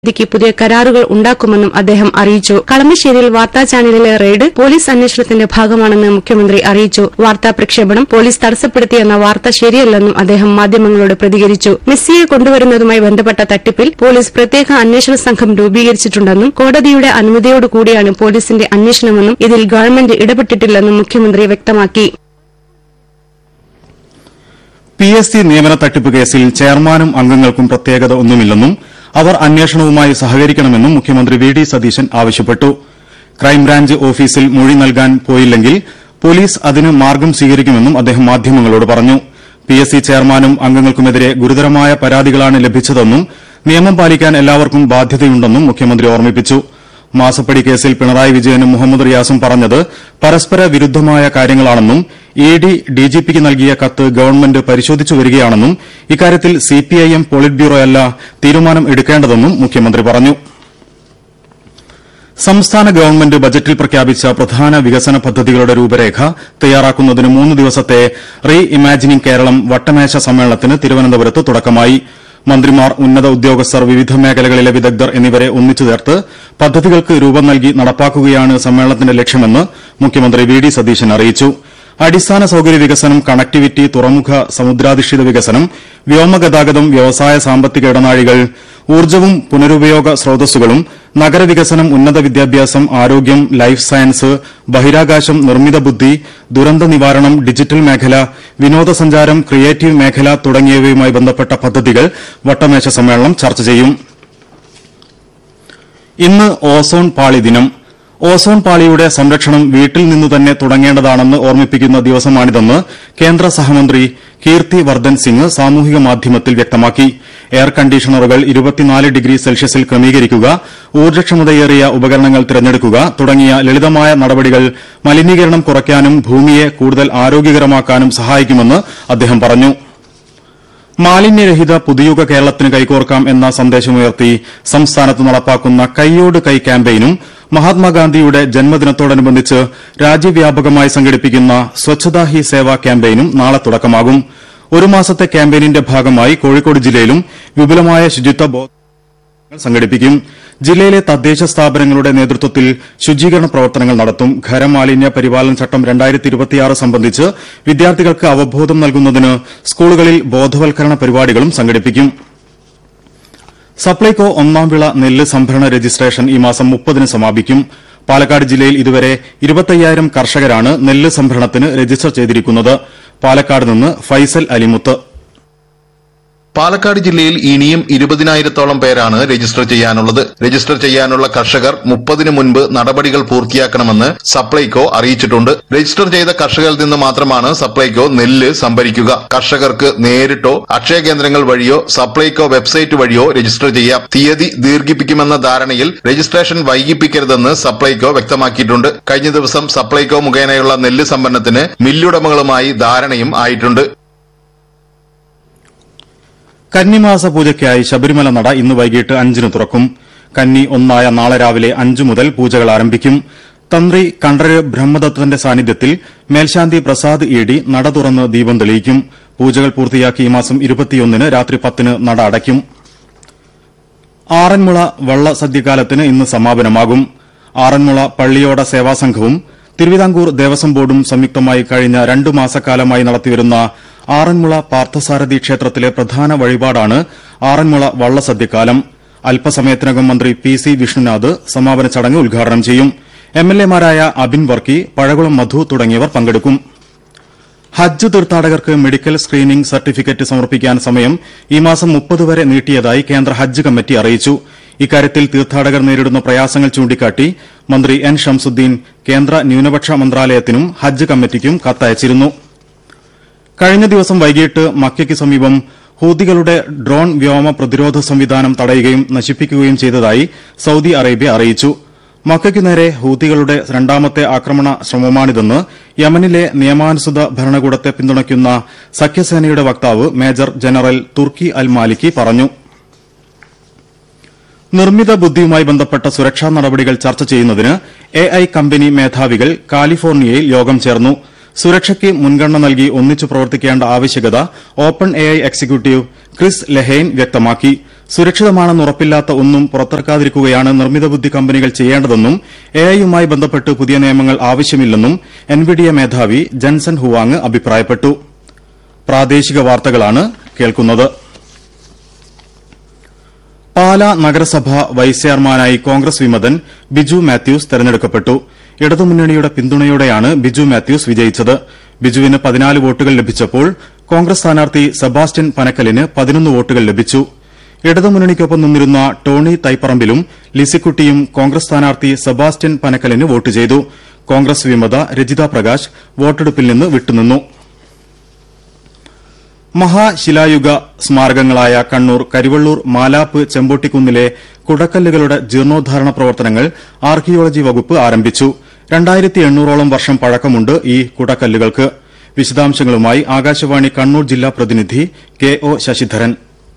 ക്ക് പുതിയ കരാറുകൾ ഉണ്ടാക്കുമെന്നും അദ്ദേഹം അറിയിച്ചു കളമശ്ശേരിയിൽ വാർത്താ ചാനലിലെ റെയ്ഡ് പോലീസ് അന്വേഷണത്തിന്റെ ഭാഗമാണെന്ന് മുഖ്യമന്ത്രി അറിയിച്ചു വാർത്താ പ്രക്ഷേപണം പോലീസ് തടസ്സപ്പെടുത്തിയെന്ന വാർത്ത ശരിയല്ലെന്നും അദ്ദേഹം മാധ്യമങ്ങളോട് പ്രതികരിച്ചു മെസ്സിയെ കൊണ്ടുവരുന്നതുമായി ബന്ധപ്പെട്ട തട്ടിപ്പിൽ പോലീസ് പ്രത്യേക അന്വേഷണ സംഘം രൂപീകരിച്ചിട്ടുണ്ടെന്നും കോടതിയുടെ അനുമതിയോടുകൂടിയാണ് പോലീസിന്റെ അന്വേഷണമെന്നും ഇതിൽ ഗവൺമെന്റ് ഇടപെട്ടിട്ടില്ലെന്നും മുഖ്യമന്ത്രി വ്യക്തമാക്കി പി എസ് സി നിയമന തട്ടിപ്പ് കേസിൽ ചെയർമാനും അംഗങ്ങൾക്കും പ്രത്യേകത ഒന്നുമില്ലെന്നും അവർ അന്വേഷണവുമായി സഹകരിക്കണമെന്നും മുഖ്യമന്ത്രി വി ഡി സതീശൻ ആവശ്യപ്പെട്ടു ക്രൈംബ്രാഞ്ച് ഓഫീസിൽ മൊഴി നൽകാൻ പോയില്ലെങ്കിൽ പോലീസ് അതിന് മാർഗം സ്വീകരിക്കുമെന്നും അദ്ദേഹം മാധ്യമങ്ങളോട് പറഞ്ഞു പി എസ് സി ചെയർമാനും അംഗങ്ങൾക്കുമെതിരെ ഗുരുതരമായ പരാതികളാണ് ലഭിച്ചതെന്നും നിയമം പാലിക്കാൻ എല്ലാവർക്കും ബാധ്യതയുണ്ടെന്നും മുഖ്യമന്ത്രി ഓർമ്മിപ്പിച്ചു മാസപ്പടി കേസിൽ പിണറായി വിജയനും മുഹമ്മദ് റിയാസും പറഞ്ഞത് പരസ്പര വിരുദ്ധമായ കാര്യങ്ങളാണെന്നും ഇ ഡി ഡിജിപിക്ക് നൽകിയ കത്ത് ഗവൺമെന്റ് പരിശോധിച്ചു വരികയാണെന്നും ഇക്കാര്യത്തിൽ സിപിഐഎം പോളിറ്റ് ബ്യൂറോയല്ല തീരുമാനം എടുക്കേണ്ടതെന്നും മുഖ്യമന്ത്രി പറഞ്ഞു സംസ്ഥാന ഗവൺമെന്റ് ബജറ്റിൽ പ്രഖ്യാപിച്ച പ്രധാന വികസന പദ്ധതികളുടെ രൂപരേഖ തയ്യാറാക്കുന്നതിന് മൂന്ന് ദിവസത്തെ റീ ഇമാജിനിംഗ് കേരളം വട്ടമേശ സമ്മേളനത്തിന് തിരുവനന്തപുരത്ത് തുടക്കമായി മന്ത്രിമാർ ഉന്നത ഉദ്യോഗസ്ഥർ വിവിധ മേഖലകളിലെ വിദഗ്ധർ എന്നിവരെ ഒന്നിച്ചു ചേർത്ത് പദ്ധതികൾക്ക് രൂപം നൽകി നടപ്പാക്കുകയാണ് സമ്മേളനത്തിന്റെ ലക്ഷ്യമെന്ന് മുഖ്യമന്ത്രി വി ഡി സതീശൻ അറിയിച്ചു അടിസ്ഥാന സൌകര്യ വികസനം കണക്ടിവിറ്റി തുറമുഖ സമുദ്രാധിഷ്ഠിത വികസനം വ്യോമഗതാഗതം വ്യവസായ സാമ്പത്തിക ഇടനാഴികൾ ഊർജ്ജവും പുനരുപയോഗ സ്രോതസ്സുകളും നഗരവികസനം ഉന്നത വിദ്യാഭ്യാസം ആരോഗ്യം ലൈഫ് സയൻസ് ബഹിരാകാശം നിർമ്മിത ബുദ്ധി ദുരന്ത നിവാരണം ഡിജിറ്റൽ മേഖല വിനോദസഞ്ചാരം ക്രിയേറ്റീവ് മേഖല തുടങ്ങിയവയുമായി ബന്ധപ്പെട്ട പദ്ധതികൾ വട്ടമേശ സമ്മേളനം ചർച്ച ചെയ്യും ഇന്ന് ഓസോൺ പാളി ദിനം ഓസോൺ പാളിയുടെ സംരക്ഷണം വീട്ടിൽ നിന്നു തന്നെ തുടങ്ങേണ്ടതാണെന്ന് ഓർമ്മിപ്പിക്കുന്ന ദിവസമാണിതെന്ന് കേന്ദ്ര സഹമന്ത്രി കീർത്തി വർദ്ധൻ സിംഗ് സാമൂഹിക മാധ്യമത്തിൽ വ്യക്തമാക്കി എയർ കണ്ടീഷണറുകൾ ഇരുപത്തിനാല് ഡിഗ്രി സെൽഷ്യസിൽ ക്രമീകരിക്കുക ഊർജ്ജക്ഷമതയേറിയ ഉപകരണങ്ങൾ തിരഞ്ഞെടുക്കുക തുടങ്ങിയ ലളിതമായ നടപടികൾ മലിനീകരണം കുറയ്ക്കാനും ഭൂമിയെ കൂടുതൽ ആരോഗ്യകരമാക്കാനും സഹായിക്കുമെന്ന് അദ്ദേഹം പറഞ്ഞു മാലിന്യരഹിത പുതുയുഗ കേരളത്തിന് കൈകോർക്കാം എന്ന സന്ദേശമുയർത്തി സംസ്ഥാനത്ത് നടപ്പാക്കുന്ന കൈയോട് കൈ ക്യാമ്പയിനും മഹാത്മാഗാന്ധിയുടെ ജന്മദിനത്തോടനുബന്ധിച്ച് രാജ്യവ്യാപകമായി സംഘടിപ്പിക്കുന്ന സ്വച്ഛതാ ഹി സേവ ക്യാമ്പയിനും നാളെ തുടക്കമാകും ഒരു മാസത്തെ ക്യാമ്പയിനിന്റെ ഭാഗമായി കോഴിക്കോട് ജില്ലയിലും വിപുലമായ ശുചിത്വ ബോധ സംഘടിപ്പിക്കും ജില്ലയിലെ തദ്ദേശ സ്ഥാപനങ്ങളുടെ നേതൃത്വത്തിൽ ശുചീകരണ പ്രവർത്തനങ്ങൾ നടത്തും ഖരമാലിന്യ പരിപാലന ചട്ടം സംബന്ധിച്ച് വിദ്യാർത്ഥികൾക്ക് അവബോധം നൽകുന്നതിന് സ്കൂളുകളിൽ ബോധവൽക്കരണ പരിപാടികളും സംഘടിപ്പിക്കും സപ്ലൈകോ ഒന്നാം വിള നെല്ല് സംഭരണ രജിസ്ട്രേഷൻ ഈ മാസം മുപ്പതിന് സമാപിക്കും പാലക്കാട് ജില്ലയിൽ ഇതുവരെ ഇരുപത്തയ്യായിരം കർഷകരാണ് നെല്ല് സംഭരണത്തിന് രജിസ്റ്റർ ചെയ്തിരിക്കുന്നത് പാലക്കാട് നിന്ന് ഫൈസൽ അലിമുത്ത് പാലക്കാട് ജില്ലയിൽ ഇനിയും ഇരുപതിനായിരത്തോളം പേരാണ് രജിസ്റ്റർ ചെയ്യാനുള്ളത് രജിസ്റ്റർ ചെയ്യാനുള്ള കർഷകർ മുപ്പതിന് മുൻപ് നടപടികൾ പൂർത്തിയാക്കണമെന്ന് സപ്ലൈകോ അറിയിച്ചിട്ടുണ്ട് രജിസ്റ്റർ ചെയ്ത കർഷകരിൽ നിന്ന് മാത്രമാണ് സപ്ലൈകോ നെല്ല് സംഭരിക്കുക കർഷകർക്ക് നേരിട്ടോ അക്ഷയ കേന്ദ്രങ്ങൾ വഴിയോ സപ്ലൈകോ വെബ്സൈറ്റ് വഴിയോ രജിസ്റ്റർ ചെയ്യാം തീയതി ദീർഘിപ്പിക്കുമെന്ന ധാരണയിൽ രജിസ്ട്രേഷൻ വൈകിപ്പിക്കരുതെന്ന് സപ്ലൈകോ വ്യക്തമാക്കിയിട്ടുണ്ട് കഴിഞ്ഞ ദിവസം സപ്ലൈകോ മുഖേനയുള്ള നെല്ല് സംഭരണത്തിന് മില്ലുടമകളുമായി ധാരണയും ആയിട്ടുണ്ട് കന്നിമാസ പൂജയ്ക്കായി ശബരിമല നട ഇന്ന് വൈകിട്ട് അഞ്ചിന് തുറക്കും കന്നി ഒന്നായ നാളെ രാവിലെ അഞ്ചു മുതൽ പൂജകൾ ആരംഭിക്കും തന്ത്രി കണ്ഠര് ബ്രഹ്മദത്തന്റെ സാന്നിധ്യത്തിൽ മേൽശാന്തി പ്രസാദ് ഇ ഡി നട തുറന്ന് ദീപം തെളിയിക്കും പൂജകൾ പൂർത്തിയാക്കി ഈ മാസം ഇരുപത്തിയൊന്നിന് രാത്രി പത്തിന് നട അടയ്ക്കും ആറന്മുള വള്ള സദ്യകാലത്തിന് ഇന്ന് സമാപനമാകും ആറന്മുള പള്ളിയോട സേവാസംഘവും തിരുവിതാംകൂർ ദേവസ്വം ബോർഡും സംയുക്തമായി കഴിഞ്ഞ രണ്ടു മാസക്കാലമായി നടത്തിവരുന്ന ആറന്മുള പാർത്ഥസാരഥി ക്ഷേത്രത്തിലെ പ്രധാന വഴിപാടാണ് ആറന്മുള വള്ളസദ്യക്കാലം അല്പസമയത്തിനകം മന്ത്രി പി സി വിഷ്ണുനാഥ് സമാപന ചടങ്ങ് ഉദ്ഘാടനം ചെയ്യും എംഎൽഎമാരായ അബിൻ വർക്കി പഴകുളം മധു തുടങ്ങിയവർ പങ്കെടുക്കും ഹജ്ജ് തീർത്ഥാടകർക്ക് മെഡിക്കൽ സ്ക്രീനിംഗ് സർട്ടിഫിക്കറ്റ് സമർപ്പിക്കാൻ സമയം ഈ മാസം മുപ്പത് വരെ നീട്ടിയതായി കേന്ദ്ര ഹജ്ജ് കമ്മിറ്റി അറിയിച്ചു ഇക്കാര്യത്തിൽ തീർത്ഥാടകർ നേരിടുന്ന പ്രയാസങ്ങൾ ചൂണ്ടിക്കാട്ടി മന്ത്രി എൻ ഷംസുദ്ദീൻ കേന്ദ്ര ന്യൂനപക്ഷ മന്ത്രാലയത്തിനും ഹജ്ജ് കമ്മിറ്റിക്കും കത്തയച്ചിരുന്നു കഴിഞ്ഞ ദിവസം വൈകിട്ട് മക്കയ്ക്ക് സമീപം ഹൂതികളുടെ ഡ്രോൺ വ്യോമ പ്രതിരോധ സംവിധാനം തടയുകയും നശിപ്പിക്കുകയും ചെയ്തതായി സൌദി അറേബ്യ അറിയിച്ചു മക്കയ്ക്കു നേരെ ഹൂതികളുടെ രണ്ടാമത്തെ ആക്രമണ ശ്രമമാണിതെന്ന് യമനിലെ നിയമാനുസൃത ഭരണകൂടത്തെ പിന്തുണയ്ക്കുന്ന സഖ്യസേനയുടെ വക്താവ് major general Turki al Maliki പറഞ്ഞു നിർമ്മിത ബുദ്ധിയുമായി ബന്ധപ്പെട്ട സുരക്ഷാ നടപടികൾ ചർച്ച ചെയ്യുന്നതിന് എ ഐ കമ്പനി മേധാവികൾ കാലിഫോർണിയയിൽ യോഗം ചേർന്നു സുരക്ഷയ്ക്ക് മുൻഗണന നൽകി ഒന്നിച്ചു പ്രവർത്തിക്കേണ്ട ആവശ്യകത open A I executive Chris Lehane വ്യക്തമാക്കി സുരക്ഷിതമാണെന്ന് ഉറപ്പില്ലാത്ത ഒന്നും പുറത്തിറക്കാതിരിക്കുകയാണ് നിർമ്മിത ബുദ്ധി കമ്പനികൾ ചെയ്യേണ്ടതെന്നും എഐയുമായി ബന്ധപ്പെട്ട് പുതിയ നിയമങ്ങൾ ആവശ്യമില്ലെന്നും എൻവിഡിയ മേധാവി ജൻസൺ ഹുവാങ് അഭിപ്രായപ്പെട്ടു പ്രാദേശിക വാർത്തകളാണ് കേൾക്കുന്നത് പാലാ നഗരസഭ വൈസ് ചെയർമാനായി കോൺഗ്രസ് വിമതൻ ബിജു മാത്യൂസ് തെരഞ്ഞെടുക്കപ്പെട്ടു ഇടതുമുന്നണിയുടെ പിന്തുണയോടെയാണ് ബിജു മാത്യൂസ് വിജയിച്ചത് ബിജുവിന് പതിനാല് വോട്ടുകൾ ലഭിച്ചപ്പോൾ കോൺഗ്രസ് സ്ഥാനാർത്ഥി സെബാസ്റ്റ്യൻ പനക്കലിന് പതിനൊന്ന് വോട്ടുകൾ ലഭിച്ചു ഇടതുമുന്നണിക്കൊപ്പം നിന്നിരുന്ന ടോണി തൈപ്പറമ്പിലും ലിസിക്കുട്ടിയും കോൺഗ്രസ് സ്ഥാനാർത്ഥി സെബാസ്റ്റ്യൻ പനക്കലിന് വോട്ട് ചെയ്തു കോൺഗ്രസ് വിമത രജിത പ്രകാശ് വോട്ടെടുപ്പിൽ നിന്ന് വിട്ടുനിന്നു മഹാശിലായുഗ സ്മാരകങ്ങളായ കണ്ണൂർ കരിവള്ളൂർ മാലാപ്പ് ചെമ്പോട്ടിക്കുന്നിലെ കുടക്കല്ലുകളുടെ ജീർണോദ്ധാരണ പ്രവർത്തനങ്ങൾ ആർക്കിയോളജി വകുപ്പ് ആരംഭിച്ചു രണ്ടായിരത്തി എണ്ണൂറോളം വർഷം പഴക്കമുണ്ട് ഈ കുടക്കല്ലുകൾക്ക് വിശദാംശങ്ങളുമായി ആകാശവാണി കണ്ണൂർ ജില്ലാ പ്രതിനിധി കെ ഒ ശശിധരൻ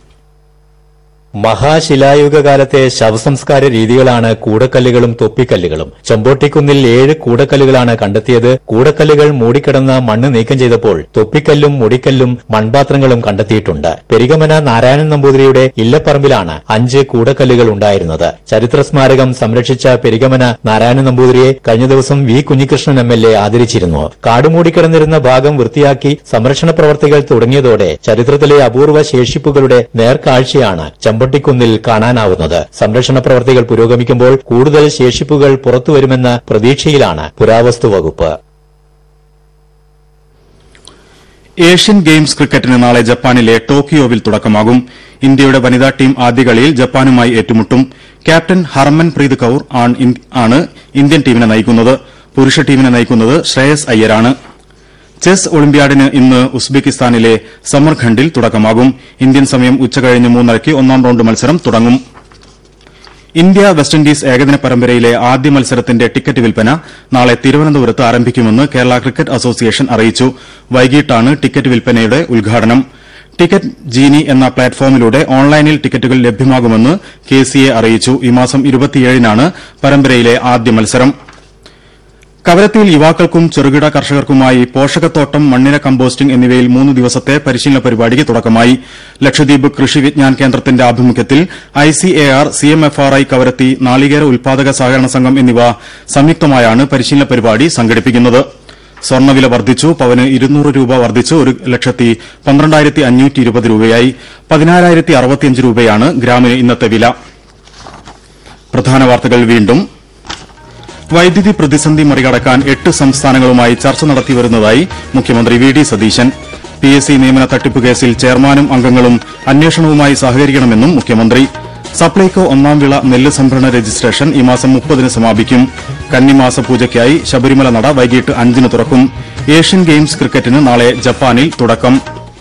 മഹാശിലായുഗ കാലത്തെ ശവസംസ്കാര രീതികളാണ് കൂടക്കല്ലുകളും തൊപ്പിക്കല്ലുകളും ചെമ്പോട്ടിക്കുന്നിൽ ഏഴ് കൂടക്കല്ലുകളാണ് കണ്ടെത്തിയത് കൂടക്കല്ലുകൾ മൂടിക്കിടന്ന മണ്ണ് നീക്കം ചെയ്തപ്പോൾ തൊപ്പിക്കല്ലും മുടിക്കല്ലും മൺപാത്രങ്ങളും കണ്ടെത്തിയിട്ടുണ്ട് പെരിഗമന നാരായണൻ നമ്പൂതിരിയുടെ ഇല്ലപ്പറമ്പിലാണ് അഞ്ച് കൂടക്കല്ലുകൾ ഉണ്ടായിരുന്നത് ചരിത്ര സ്മാരകം സംരക്ഷിച്ച പെരിഗമന നാരായണൻ നമ്പൂതിരിയെ കഴിഞ്ഞ ദിവസം V Kunhikrishnan M L A ആദരിച്ചിരുന്നു കാടുമൂടിക്കിടന്നിരുന്ന ഭാഗം വൃത്തിയാക്കി സംരക്ഷണ പ്രവർത്തികൾ തുടങ്ങിയതോടെ ചരിത്രത്തിലെ അപൂർവ ശേഷിപ്പുകളുടെ നേർക്കാഴ്ചയാണ് ചെമ്പട്ടിക്കുന്നിൽ കാണാനാവുന്നത് സംരക്ഷണ പ്രവർത്തികൾ പുരോഗമിക്കുമ്പോൾ കൂടുതൽ ശേഷിപ്പുകൾ പുറത്തുവരുമെന്ന പ്രതീക്ഷയിലാണ് പുരാവസ്തു വകുപ്പ് ഏഷ്യൻ ഗെയിംസ് ക്രിക്കറ്റിന് നാളെ ജപ്പാനിലെ ടോക്കിയോവിൽ തുടക്കമാകും ഇന്ത്യയുടെ വനിതാ ടീം ആദ്യ കളിയിൽ ജപ്പാനുമായി ഏറ്റുമുട്ടും ക്യാപ്റ്റൻ ഹർമൻപ്രീത് കൌർ ആണ് ഇന്ത്യൻ ടീമിനെ നയിക്കുന്നത് പുരുഷ ടീമിനെ നയിക്കുന്നത് ശ്രേയസ് അയ്യരാണ് ചെസ് ഒളിമ്പ്യാഡിന് ഇന്ന് ഉസ്ബെക്കിസ്ഥാനിലെ സമർഖണ്ഡിൽ തുടക്കമാകും ഇന്ത്യൻ സമയം ഉച്ചകഴിഞ്ഞ് മൂന്നരയ്ക്ക് ഒന്നാം റൌണ്ട് മത്സരം തുടങ്ങും ഇന്ത്യ വെസ്റ്റ് ഇൻഡീസ് ഏകദിന പരമ്പരയിലെ ആദ്യ മത്സരത്തിന്റെ ടിക്കറ്റ് വിൽപ്പന നാളെ തിരുവനന്തപുരത്ത് ആരംഭിക്കുമെന്ന് കേരള ക്രിക്കറ്റ് അസോസിയേഷൻ അറിയിച്ചു വൈകിട്ടാണ് ടിക്കറ്റ് വിൽപ്പനയുടെ ഉദ്ഘാടനം ടിക്കറ്റ് ജീനി എന്ന പ്ലാറ്റ്ഫോമിലൂടെ ഓൺലൈനിൽ ടിക്കറ്റുകൾ ലഭ്യമാകുമെന്ന് കെസിഎ അറിയിച്ചു ഈ മാസം ഇരുപത്തിയേഴിനാണ് പരമ്പരയിലെ ആദ്യ മത്സരം കവരത്തിയിൽ യുവാക്കൾക്കും ചെറുകിട കർഷകർക്കുമായി പോഷകത്തോട്ടം മണ്ണിര കമ്പോസ്റ്റിംഗ് എന്നിവയിൽ മൂന്ന് ദിവസത്തെ പരിശീലന പരിപാടിക്ക് തുടക്കമായി ലക്ഷദ്വീപ് കൃഷി വിജ്ഞാൻ കേന്ദ്രത്തിന്റെ ആഭിമുഖ്യത്തിൽ ഐസിഎആർ സിഎംഎഫ്ആർഐ കവരത്തി നാളികേര ഉൽപാദക സഹകരണ സംഘം എന്നിവ സംയുക്തമായാണ് പരിശീലന പരിപാടി സംഘടിപ്പിക്കുന്നത് സ്വർണ്ണവില വർദ്ധിച്ചു പവന് ഇരുന്നൂറ് രൂപ വർദ്ധിച്ച് ഒരു ലക്ഷത്തി പന്ത്രണ്ടായിരത്തി അഞ്ഞൂറ്റി ഇരുപത് രൂപയായി പതിനാലായിരത്തി അറുപത്തിയഞ്ച് രൂപയാണ് ഗ്രാമിന് ഇന്നത്തെ വില പ്രധാന വാർത്തകൾ വീണ്ടും വൈദ്യുതി പ്രതിസന്ധി മറികടക്കാൻ എട്ട് സംസ്ഥാനങ്ങളുമായി ചർച്ച നടത്തിവരുന്നതായി മുഖ്യമന്ത്രി V D Satheesan P S C നിയമന തട്ടിപ്പ് കേസിൽ ചെയർമാനും അംഗങ്ങളും അന്വേഷണവുമായി സഹകരിക്കണമെന്നും മുഖ്യമന്ത്രി സപ്ലൈകോ ഒന്നാം വിള നെല്ല് സംഭരണ രജിസ്ട്രേഷൻ ഈ മാസം മുപ്പതിന് സമാപിക്കും കന്നിമാസ പൂജയ്ക്കായി ശബരിമല നട വൈകിട്ട് അഞ്ചിന് തുറക്കും ഏഷ്യൻ ഗെയിംസ് ക്രിക്കറ്റിന് നാളെ ജപ്പാനിൽ തുടക്കം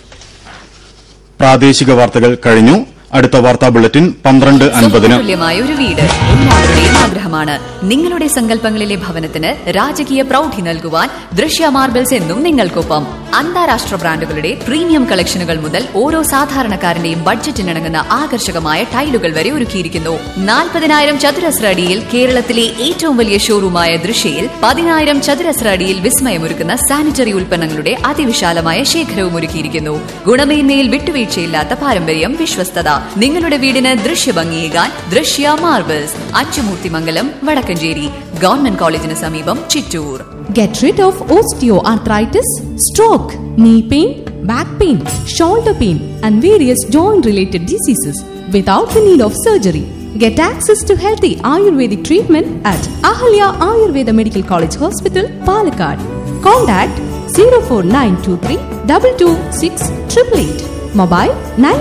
പ്രാദേശിക വാർത്തകൾ കഴിഞ്ഞു അടുത്ത വാർത്താ ബുള്ളറ്റിൻ പന്ത്രണ്ട് അൻപതിന് തുല്യമായ ഒരു വീട് എല്ലാവരുടെയും ആഗ്രഹമാണ് നിങ്ങളുടെ സങ്കല്പങ്ങളിലെ ഭവനത്തിന് രാജകീയ പ്രൗഢി നൽകുവാൻ ദൃശ്യ മാർബിൾസ് എന്നും നിങ്ങൾക്കൊപ്പം അന്താരാഷ്ട്ര ബ്രാൻഡുകളുടെ പ്രീമിയം കളക്ഷനുകൾ മുതൽ ഓരോ സാധാരണക്കാരന്റെയും ബഡ്ജറ്റിനിണങ്ങുന്ന ആകർഷകമായ ടൈലുകൾ വരെ ഒരുക്കിയിരിക്കുന്നു നാൽപ്പതിനായിരം ചതുരശ്ര അടിയിൽ കേരളത്തിലെ ഏറ്റവും വലിയ ഷോറൂമായ ദൃശ്യയിൽ പതിനായിരം ചതുരശ്ര അടിയിൽ വിസ്മയമൊരുക്കുന്ന സാനിറ്ററി ഉൽപ്പന്നങ്ങളുടെ അതിവിശാലമായ ശേഖരവും ഒരുക്കിയിരിക്കുന്നു ഗുണമേന്മയിൽ വിട്ടുവീഴ്ചയില്ലാത്ത പാരമ്പര്യം വിശ്വസ്തത നിങ്ങളുടെ വീടിന് ദൃശ്യഭംഗിയേകാൻ ദൃശ്യ മാർബിൾസ് അച്ചുമൂർത്തിമംഗലം വടക്കഞ്ചേരി ഗവൺമെന്റ് കോളേജിന് സമീപം Chittur Get rid of osteoarthritis, stroke, knee pain, back pain, shoulder pain, and various joint related diseases without the need of surgery. Get access to healthy Ayurvedic treatment at Ahalya Ayurveda Medical College Hospital, Palakkad. Contact 04923 226 888. Mobile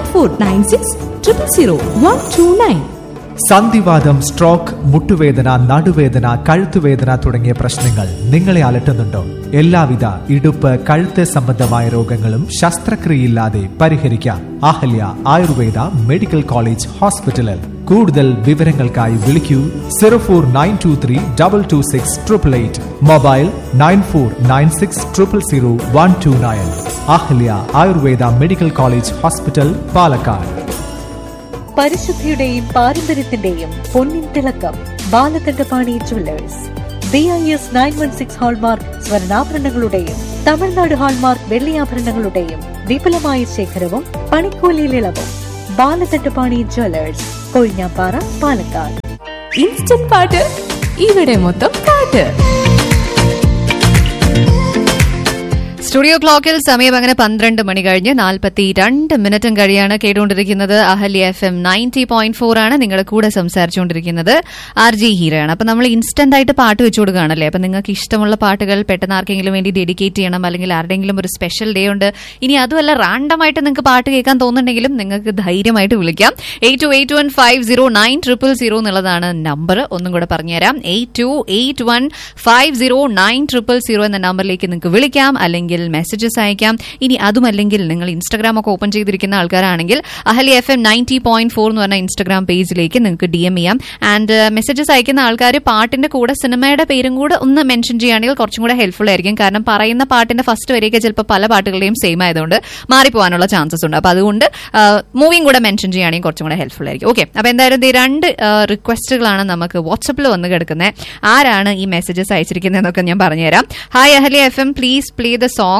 9496 000 129. സന്ധിവാദം stroke മുട്ടുവേദന നടുവേദന കഴുത്തുവേദന തുടങ്ങിയ പ്രശ്നങ്ങൾ നിങ്ങളെ അലട്ടുന്നുണ്ടോ എല്ലാവിധ ഇടുപ്പ് കഴുത്ത് സംബന്ധമായ രോഗങ്ങളും ശസ്ത്രക്രിയയില്ലാതെ പരിഹരിക്കാം അഹല്യ ആയുർവേദ മെഡിക്കൽ കോളേജ് ഹോസ്പിറ്റലിൽ കൂടുതൽ വിവരങ്ങൾക്കായി വിളിക്കൂ zero four nine two three double two six triple eight mobile nine four nine six triple zero one two nine Ahalya Ayurveda medical college hospital Palakkad പരിശുദ്ധിയുടെയും പാരമ്പര്യത്തിന്റെയും പൊന്നിൻ തിളക്കം Balakandapani jewellers B I S nine one six hallmark സ്വർണ്ണാഭരണങ്ങളുടെയും Tamil Nadu hallmark വെള്ളിയാഭരണങ്ങളുടെയും വിപുലമായ ശേഖരവും പണിക്കൂലിയിൽ ഇളവും ബാലകണ്ഠപാണി ജ്വല്ലേഴ്സ് കൊഴിഞ്ഞാപ്പാറ പാലക്കാട് ഇൻസ്റ്റന്റ് പാട്ട് ഇവിടെ മൊത്തം പാട്ട് സ്റ്റുഡിയോ ക്ലോക്കിൽ സമയം അങ്ങനെ പന്ത്രണ്ട് മണി കഴിഞ്ഞ് നാൽപ്പത്തി രണ്ട് മിനിറ്റും കഴിയാണ് കേട്ടുകൊണ്ടിരിക്കുന്നത് Ahalya F M ninety point four ആണ് നിങ്ങളുടെ കൂടെ സംസാരിച്ചുകൊണ്ടിരിക്കുന്നത് ആർ ജി ഹീരയാണ് അപ്പൊ നമ്മൾ ഇൻസ്റ്റന്റ് ആയിട്ട് പാട്ട് വെച്ചു കൊടുക്കുകയാണല്ലേ അപ്പൊ നിങ്ങൾക്ക് ഇഷ്ടമുള്ള പാട്ടുകൾ പെട്ടെന്ന് ആർക്കെങ്കിലും വേണ്ടി ഡെഡിക്കേറ്റ് ചെയ്യണം അല്ലെങ്കിൽ ആരുടെങ്കിലും ഒരു സ്പെഷ്യൽ ഡേ ഉണ്ട് ഇനി അതുമല്ല റാൻഡം ആയിട്ട് നിങ്ങൾക്ക് പാട്ട് കേൾക്കാൻ തോന്നുന്നുണ്ടെങ്കിലും നിങ്ങൾക്ക് ധൈര്യമായിട്ട് വിളിക്കാം eight two eight one five zero nine triple zero എന്നുള്ളതാണ് നമ്പർ ഒന്നും കൂടെ പറഞ്ഞുതരാം eight two eight one five zero nine triple zero എന്ന നമ്പറിലേക്ക് നിങ്ങൾക്ക് വിളിക്കാം അല്ലെങ്കിൽ മെസ്സേജസ് അയക്കാം ഇനി അതുമല്ലെങ്കിൽ നിങ്ങൾ ഇൻസ്റ്റാഗ്രാം ഒക്കെ ഓപ്പൺ ചെയ്തിരിക്കുന്ന ആൾക്കാരാണെങ്കിൽ Ahalya F M ninety point four എന്ന് പറഞ്ഞ ഇൻസ്റ്റാഗ്രാം പേജിലേക്ക് നിങ്ങൾക്ക് ഡി എം ചെയ്യാം ആൻഡ് മെസ്സേജസ് അയക്കുന്ന ആൾക്കാർ പാട്ടിന്റെ കൂടെ സിനിമയുടെ പേരും കൂടെ ഒന്ന് മെൻഷൻ ചെയ്യുകയാണെങ്കിൽ കുറച്ചും കൂടെ ഹെൽപ്ഫുൾ ആയിരിക്കും കാരണം പറയുന്ന പാട്ടിന്റെ ഫസ്റ്റ് വരെയൊക്കെ ചിലപ്പോൾ പല പാട്ടുകളുടെയും സെയിം ആയതുകൊണ്ട് മാറിപ്പോകാനുള്ള ചാൻസസ് ഉണ്ട് അപ്പൊ അതുകൊണ്ട് മൂവിയും കൂടെ മെൻഷൻ ചെയ്യുകയാണെങ്കിൽ കുറച്ചും കൂടെ ഹെൽപ്ഫുൾ ആയിരിക്കും ഓക്കെ അപ്പൊ എന്തായാലും ഇത് രണ്ട് റിക്വസ്റ്റുകളാണ് നമുക്ക് വാട്സപ്പിൽ വന്ന് കിടക്കുന്നത് ആരാണ് ഈ മെസ്സേജസ് അയച്ചിരിക്കുന്നതെന്നൊക്കെ ഞാൻ പറഞ്ഞുതരാം hi Ahalya F M please play the song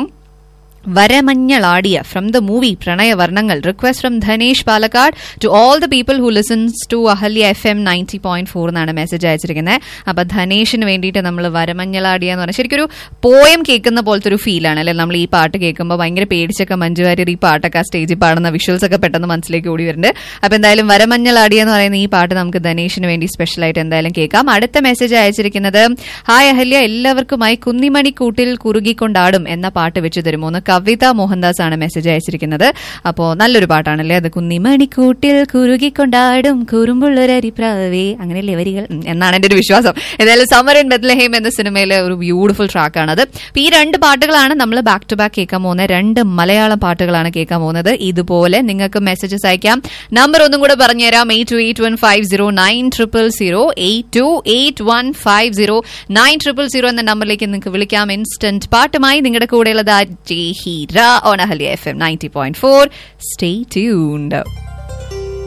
വരമഞ്ഞളാടിയ from the movie Pranayavarnangal request from Dhanesh Palakkad to all the people who listens to Ahalya F M ninety point four എന്നാണ് മെസ്സേജ് അയച്ചിരിക്കുന്നത് അപ്പൊ ധനേഷിന് വേണ്ടിയിട്ട് നമ്മൾ വരമഞ്ഞളാടിയ എന്ന് പറഞ്ഞാൽ ശരിക്കും ഒരു പോയം കേൾക്കുന്ന പോലത്തെ ഒരു ഫീലാണ് അല്ലെ നമ്മൾ ഈ പാട്ട് കേൾക്കുമ്പോൾ ഭയങ്കര പേടിച്ചൊക്കെ മഞ്ജു വാര്യർ ഈ പാട്ടൊക്കെ ആ സ്റ്റേജിൽ പാടുന്ന വിഷ്വൽസ് ഒക്കെ പെട്ടെന്ന് മനസ്സിലേക്ക് ഓടി വരുന്നുണ്ട് അപ്പൊ എന്തായാലും വരമഞ്ഞളാടിയ എന്ന് പറയുന്ന ഈ പാട്ട് നമുക്ക് ധനേഷിന് വേണ്ടി സ്പെഷ്യൽ ആയിട്ട് എന്തായാലും കേൾക്കാം അടുത്ത മെസ്സേജ് അയച്ചിരിക്കുന്നത് ഹായ് അഹല്യ എല്ലാവർക്കുമായി കുന്നിമണിക്കൂട്ടിൽ കുറുകിക്കൊണ്ടാടും എന്ന പാട്ട് വെച്ച് തരുമോ എന്ന് കവിത മോഹൻദാസ് ആണ് മെസ്സേജ് അയച്ചിരിക്കുന്നത് അപ്പോ നല്ലൊരു പാട്ടാണല്ലേ അത് കുന്നിമണിക്കൂട്ടിൽ കുറുകിക്കൊണ്ടാടും കുറുമ്പുള്ളൊരരിപ്രാവേ അങ്ങനെയല്ലേ വരികൾ ഉം, എന്നാണ് എന്റെ ഒരു വിശ്വാസം ഏതായാലും സമർ ഇൻ ബെത്ലഹേം എന്ന സിനിമയിലെ ഒരു ബ്യൂട്ടിഫുൾ ട്രാക്കാണത് അപ്പൊ ഈ രണ്ട് പാട്ടുകളാണ് നമ്മൾ ബാക്ക് ടു ബാക്ക് കേൾക്കാൻ പോകുന്നത് രണ്ട് മലയാളം പാട്ടുകളാണ് കേൾക്കാൻ പോകുന്നത് ഇതുപോലെ നിങ്ങൾക്ക് മെസ്സേജസ് അയക്കാം നമ്പർ ഒന്നും കൂടെ പറഞ്ഞുതരാം eight two eight one five zero nine triple zero eight two eight one five zero nine triple zero എന്ന നമ്പറിലേക്ക് നിങ്ങൾക്ക് വിളിക്കാം ഇൻസ്റ്റന്റ് പാട്ടുമായി നിങ്ങളുടെ കൂടെയുള്ളത് J Heera on Ahalya F M ninety point four stay tuned